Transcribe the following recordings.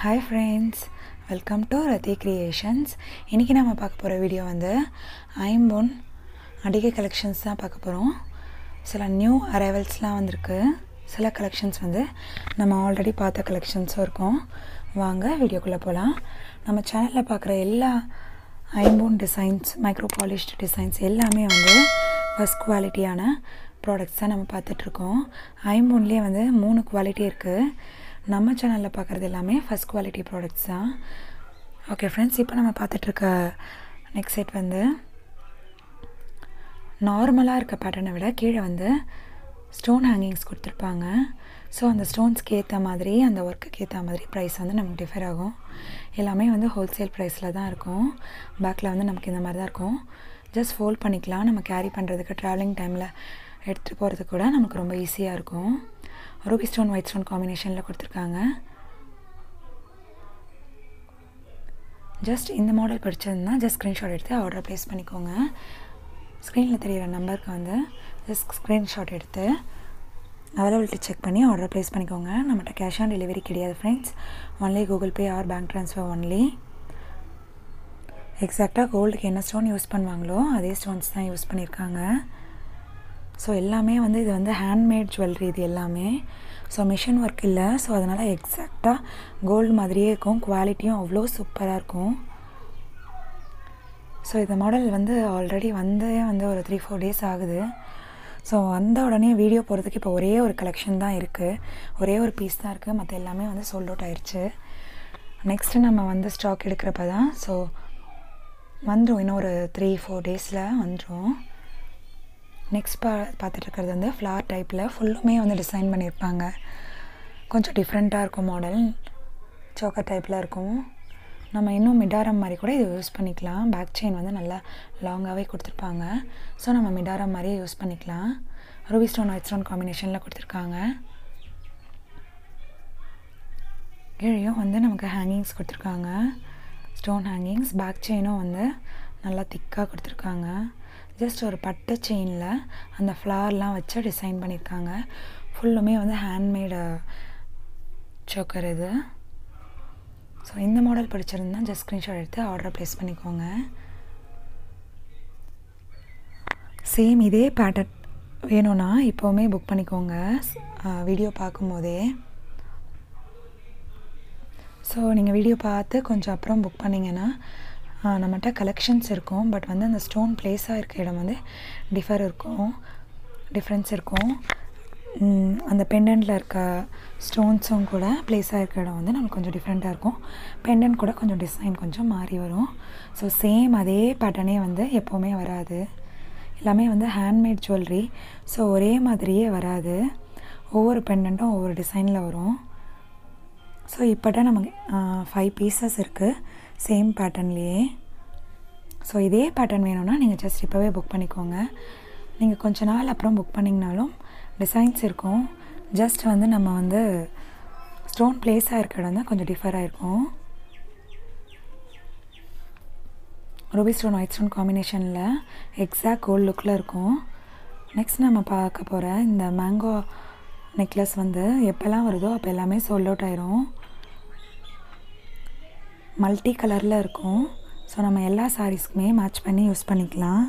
hi friends welcome to Rathi creations இன்றைக்கி நம்ம பார்க்க போகிற வீடியோ வந்து ஐம்பொன் அடிகை கலெக்ஷன்ஸ் தான் பார்க்க போகிறோம் சில நியூ அரைவல்ஸ்லாம் வந்திருக்கு சில கலெக்ஷன்ஸ் வந்து நம்ம ஆல்ரெடி பார்த்த கலெக்ஷன்ஸும் இருக்கும் வாங்க வீடியோக்குள்ளே போகலாம் நம்ம சேனலில் பார்க்குற எல்லா ஐம்பொன் டிசைன்ஸ் மைக்ரோ பாலிஷ்டு டிசைன்ஸ் எல்லாமே வந்து ஃபஸ்ட் குவாலிட்டியான ப்ராடக்ட்ஸ் தான் நம்ம பார்த்துட்ருக்கோம் ஐம்பொன்லேயே வந்து மூணு குவாலிட்டி இருக்குது நம்ம சேனலில் பார்க்குறது எல்லாமே ஃபஸ்ட் குவாலிட்டி ப்ராடக்ட்ஸ் தான் ஓகே ஃப்ரெண்ட்ஸ் இப்போ நம்ம பார்த்துட்ருக்க நெக்ஸ்ட் செட் வந்து நார்மலாக இருக்க பேட்டர்னை விட கீழே வந்து ஸ்டோன் ஹேங்கிங்ஸ் கொடுத்துருப்பாங்க ஸோ அந்த ஸ்டோன்ஸ்க்கு ஏற்ற மாதிரி அந்த ஒர்க்குக்கு ஏற்ற மாதிரி ப்ரைஸ் வந்து நமக்கு டிஃபர் ஆகும் எல்லாமே வந்து ஹோல்சேல் ப்ரைஸில் தான் இருக்கும் பேக்கில் வந்து நமக்கு இந்த மாதிரி தான் இருக்கும் ஜஸ்ட் ஃபோல்ட் பண்ணிக்கலாம் நம்ம கேரி பண்ணுறதுக்கு ட்ராவலிங் டைமில் எடுத்துகிட்டு போகிறதுக்கு கூட நமக்கு ரொம்ப ஈஸியாக இருக்கும் ரூபி ஸ்டோன் ஒயிட் ஸ்டோன் காம்பினேஷனில் கொடுத்துருக்காங்க ஜஸ்ட் இந்த மாடல் பிடிச்சதுன்னா ஜஸ்ட் ஸ்க்ரீன்ஷாட் எடுத்து ஆர்டர் ப்ளேஸ் பண்ணிக்கோங்க ஸ்க்ரீனில் தெரிகிற நம்பருக்கு வந்து ஜஸ்ட் ஸ்க்ரீன்ஷாட் எடுத்து அவைலபிலிட்டி செக் பண்ணி ஆர்டர் ப்ளேஸ் பண்ணிக்கோங்க நம்மகிட்ட கேஷ் ஆன் டெலிவரி கிடையாது friends only Google pay or bank transfer only எக்ஸாக்டாக கோல்டுக்கு என்ன ஸ்டோன் யூஸ் பண்ணுவாங்களோ அதே ஸ்டோன்ஸ் தான் யூஸ் பண்ணியிருக்காங்க ஸோ எல்லாமே வந்து இது வந்து ஹேண்ட்மேட் ஜுவல்லரி இது எல்லாமே ஸோ மிஷின் ஒர்க் இல்லை ஸோ அதனால் எக்ஸாக்டாக கோல்டு மாதிரியே இருக்கும் குவாலிட்டியும் அவ்வளோ சூப்பராக இருக்கும் ஸோ இந்த மாடல் வந்து ஆல்ரெடி வந்தே வந்து ஒரு த்ரீ ஃபோர் டேஸ் ஆகுது ஸோ வந்த உடனே வீடியோ போகிறதுக்கு இப்போ ஒரே ஒரு கலெக்ஷன் தான் இருக்குது ஒரே ஒரு பீஸ் தான் இருக்குது மற்ற எல்லாமே வந்து சோல்ட் அவுட் ஆயிடுச்சு நெக்ஸ்ட்டு நம்ம வந்து ஸ்டாக் எடுக்கிறப்ப தான் ஸோ வந்துடும் இன்னும் ஒரு த்ரீ ஃபோர் டேஸில் வந்துடும் நெக்ஸ்ட் பா பார்த்துட்ருக்கிறது வந்து ஃப்ளார் டைப்பில் ஃபுல்லுமே வந்து டிசைன் பண்ணியிருப்பாங்க கொஞ்சம் டிஃப்ரெண்ட்டாக இருக்கும் மாடல் சோக்கர் டைப்பில் இருக்கும் நம்ம இன்னும் மிடாரம் மாதிரி கூட இது யூஸ் பண்ணிக்கலாம் பேக் செயின் வந்து நல்லா லாங்காகவே கொடுத்துருப்பாங்க ஸோ நம்ம மிடாரம் மாதிரியே யூஸ் பண்ணிக்கலாம் ரூபி ஸ்டோன் ஒயிட் ஸ்டோன் காம்பினேஷனில் கொடுத்துருக்காங்க கீழேயும் வந்து நமக்கு ஹேங்கிங்ஸ் கொடுத்துருக்காங்க ஸ்டோன் ஹேங்கிங்ஸ் பேக் செயினும் வந்து நல்லா திக்காக கொடுத்துருக்காங்க ஜஸ்ட் ஒரு பட்டு செயினில் அந்த ஃப்ளார்லாம் வச்சு டிசைன் பண்ணியிருக்காங்க ஃபுல்லுமே வந்து ஹேண்ட்மேடு சோக்கர் இது ஸோ இந்த மாடல் பிடிச்சிருந்தா ஜஸ்ட் ஸ்க்ரீன்ஷாட் எடுத்து ஆர்டர் ப்ளேஸ் பண்ணிக்கோங்க சேம் இதே பேட்டர்ன் வேணும்னா இப்போவுமே புக் பண்ணிக்கோங்க வீடியோ பார்க்கும்போதே ஸோ நீங்கள் வீடியோ பார்த்து கொஞ்சம் அப்புறம் புக் பண்ணிங்கன்னா நம்மகிட்ட கலெக்ஷன்ஸ் இருக்கும் பட் வந்து அந்த ஸ்டோன் பிளேஸாக இருக்க இடம் வந்து டிஃபர் இருக்கும் டிஃப்ரென்ஸ் இருக்கும் அந்த பெண்டன்ட்டில் இருக்க ஸ்டோன்ஸும் கூட பிளேஸாக இருக்க இடம் வந்து நமக்கு கொஞ்சம் டிஃப்ரெண்ட்டாக இருக்கும் பெண்டன்ட் கூட கொஞ்சம் டிசைன் கொஞ்சம் மாறி வரும் ஸோ சேம் அதே பேட்டர்னே வந்து எப்போவுமே வராது எல்லாமே வந்து ஹேண்ட்மேட் ஜுவல்லரி ஸோ ஒரே மாதிரியே வராது ஒவ்வொரு பெண்டண்ட்டும் ஒவ்வொரு டிசைனில் வரும் ஸோ இப்போட்ட நமக்கு ஃபைவ் பீசஸ் இருக்குது சேம் பேட்டர்ன்லேயே ஸோ இதே பேட்டர்ன் வேணும்னா நீங்கள் ஜஸ்ட் இப்போவே புக் பண்ணிக்கோங்க நீங்கள் கொஞ்ச நாள் அப்புறம் புக் பண்ணிங்கனாலும் டிசைன்ஸ் இருக்கும் ஜஸ்ட் வந்து நம்ம வந்து ஸ்டோன் பிளேஸாக இருக்க இடம் தான் கொஞ்சம் டிஃபராக இருக்கும் ரூபி ஸ்டோன் ஒயிட் ஸ்டோன் காம்பினேஷனில் எக்ஸாக்ட் கோல்ட் லுக்கில் இருக்கும் நெக்ஸ்ட் நம்ம பார்க்க போகிற இந்த மேங்கோ நெக்லஸ் வந்து எப்போல்லாம் வருதோ அப்போ எல்லாமே சோல்ட் அவுட் ஆயிரும் மல்டி கலரில் இருக்கும் ஸோ நம்ம எல்லா சாரீஸ்க்குமே மேட்ச் பண்ணி யூஸ் பண்ணிக்கலாம்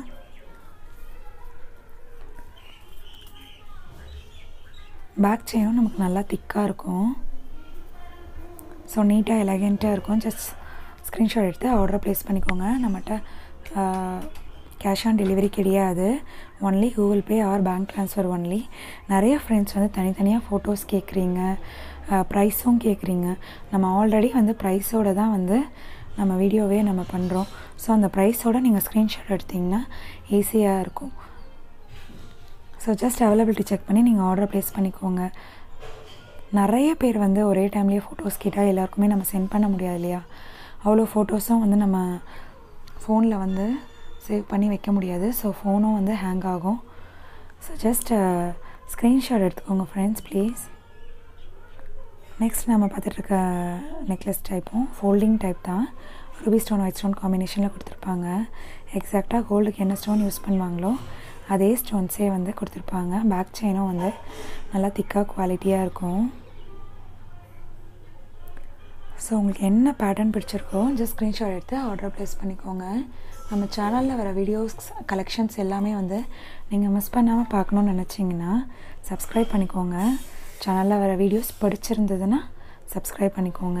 பேக் செயினும் நமக்கு நல்லா திக்காக இருக்கும் ஸோ நீட்டாக எலகெண்ட்டாக இருக்கும் ஜஸ்ட் ஸ்க்ரீன்ஷாட் எடுத்து ஆர்டர் ப்ளேஸ் பண்ணிக்கோங்க நம்மகிட்ட கேஷ் ஆன் டெலிவரி கிடையாது only Google pay or bank transfer only நிறைய ஃப்ரெண்ட்ஸ் வந்து தனித்தனியாக ஃபோட்டோஸ் கேட்குறீங்க ப்ரைஸும் கேட்குறீங்க நம்ம ஆல்ரெடி வந்து ப்ரைஸோடு தான் வந்து நம்ம வீடியோவே நம்ம பண்ணுறோம் ஸோ அந்த ப்ரைஸோடு நீங்கள் ஸ்க்ரீன்ஷாட் எடுத்திங்கன்னா ஈஸியாக இருக்கும் ஸோ ஜஸ்ட் அவைலபிலிட்டி செக் பண்ணி நீங்கள் ஆர்டர் ப்ளேஸ் பண்ணிக்கோங்க நிறைய பேர் வந்து ஒரே டைம்லேயே ஃபோட்டோஸ் கேட்டால் எல்லாருக்குமே நம்ம சென்ட் பண்ண முடியாது இல்லையா அவ்வளோ ஃபோட்டோஸும் வந்து நம்ம ஃபோனில் வந்து சேவ் பண்ணி வைக்க முடியாது ஸோ ஃபோனும் வந்து ஹேங் ஆகும் ஸோ ஜஸ்ட் ஸ்க்ரீன்ஷாட் எடுத்துக்கோங்க ஃப்ரெண்ட்ஸ் ப்ளீஸ் நெக்ஸ்ட் நம்ம பார்த்துட்ருக்க நெக்லஸ் டைப்பும் ஃபோல்டிங் டைப் தான் ரூபி ஸ்டோன் ஒயிட் ஸ்டோன் காம்பினேஷனில் கொடுத்துருப்பாங்க எக்ஸாக்டாக கோல்டுக்கு என்ன ஸ்டோன் யூஸ் பண்ணுவாங்களோ அதே ஸ்டோன்ஸே வந்து கொடுத்துருப்பாங்க பேக் செயினும் வந்து நல்லா திக்காக குவாலிட்டியாக இருக்கும் ஸோ உங்களுக்கு என்ன பேட்டர்ன் பிடிச்சிருக்கோ ஜஸ்ட் ஸ்க்ரீன்ஷாட் எடுத்து ஆர்டர் ப்ளேஸ் பண்ணிக்கோங்க நம்ம சேனலில் வர வீடியோஸ் கலெக்ஷன்ஸ் எல்லாமே வந்து நீங்கள் மிஸ் பண்ணாமல் பார்க்கணுன்னு நினச்சிங்கன்னா சப்ஸ்கிரைப் பண்ணிக்கோங்க சேனலில் வர வீடியோஸ் பிடிச்சிருந்ததுன்னா சப்ஸ்கிரைப் பண்ணிக்கோங்க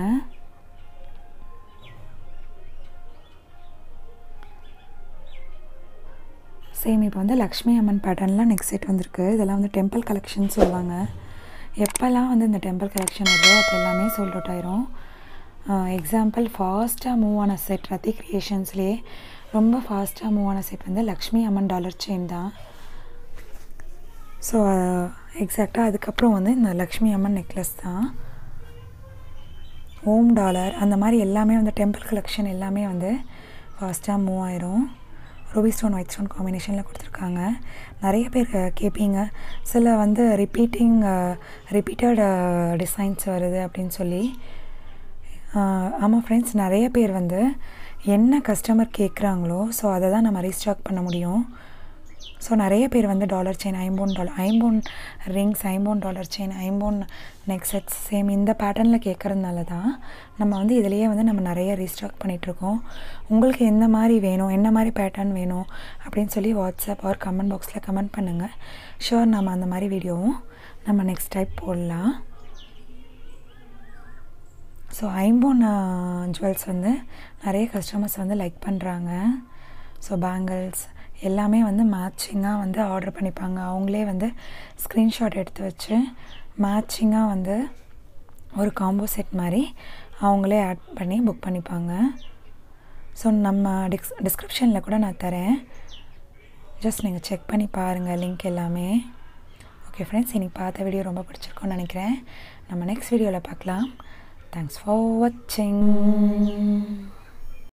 சேம் இப்போ வந்து லக்ஷ்மி அம்மன் பேட்டர்னில் நெக்ஸ்ட் செட் வந்திருக்கு இதெல்லாம் வந்து டெம்பிள் கலெக்ஷன் சொல்லுவாங்க எப்போல்லாம் வந்து இந்த டெம்பிள் கலெக்ஷன் வருதோ அப்போ எல்லாமே சோல்ட் அவுட் ஆயிரும் எக்ஸாம்பிள் ஃபாஸ்ட்டாக மூவ் ஆன செட் ரத்தி க்ரியேஷன்ஸ்லேயே ரொம்ப ஃபாஸ்ட்டாக மூவ் ஆன செட் வந்து லக்ஷ்மி அம்மன் டாலர் செயின் தான் ஸோ எக்ஸாக்டாக அதுக்கப்புறம் வந்து இந்த லக்ஷ்மி அம்மன் நெக்லஸ் தான் ஓம் டாலர் அந்த மாதிரி எல்லாமே வந்து டெம்பிள் கலெக்ஷன் எல்லாமே வந்து ஃபாஸ்ட்டாக மூவ் ஆயிரும் ரூபி ஸ்டோன் ஒயிட் ஸ்டோன் காம்பினேஷனில் கொடுத்துருக்காங்க நிறைய பேர் கேட்பீங்க சில வந்து ரிப்பீட்டிங் ரிப்பீட்டட் டிசைன்ஸ் வருது அப்படின்னு சொல்லி ஆமாம் ஃப்ரெண்ட்ஸ் நிறைய பேர் வந்து என்ன கஸ்டமர் கேட்குறாங்களோ ஸோ அதை தான் நம்ம ரீஸ்டாக் பண்ண முடியும் ஸோ நிறைய பேர் வந்து டாலர் செயின் ஐம்போன் டாலர் ஐம்போன் ரிங்ஸ் ஐம்போன் டாலர் செயின் ஐம்போன் நெக் செட்ஸ் சேம் இந்த பேட்டர்னில் கேட்குறதுனால தான் நம்ம வந்து இதிலேயே வந்து நம்ம நிறைய ரீஸ்டாக் பண்ணிகிட்ருக்கோம் உங்களுக்கு எந்த மாதிரி வேணும் என்ன மாதிரி பேட்டர்ன் வேணும் அப்படின்னு சொல்லி வாட்ஸ்அப் ஆர் கமெண்ட் பாக்ஸில் கமெண்ட் பண்ணுங்கள் ஷுர் நம்ம அந்த மாதிரி வீடியோவும் நம்ம நெக்ஸ்ட் டைப் போடலாம் ஸோ ஐம்போன் ஜுவல்ஸ் வந்து நிறைய கஸ்டமர்ஸ் வந்து லைக் பண்ணுறாங்க ஸோ பேங்கிள்ஸ் எல்லாமே வந்து மேட்சிங்காக வந்து ஆர்டர் பண்ணிப்பாங்க அவங்களே வந்து ஸ்க்ரீன்ஷாட் எடுத்து வச்சு மேட்சிங்காக வந்து ஒரு காம்போ செட் மாதிரி அவங்களே ஆட் பண்ணி புக் பண்ணிப்பாங்க ஸோ நம்ம டிஸ் டிஸ்கிரிப்ஷனில் கூட நான் தரேன் ஜஸ்ட் நீங்கள் செக் பண்ணி பாருங்கள் லிங்க் எல்லாமே ஓகே ஃப்ரெண்ட்ஸ் இன்றைக்கி பார்த்த வீடியோ ரொம்ப பிடிச்சிருக்கோன்னு நினைக்கிறேன் நம்ம நெக்ஸ்ட் வீடியோவில் பார்க்கலாம் தேங்க்ஸ் ஃபார் வாட்சிங்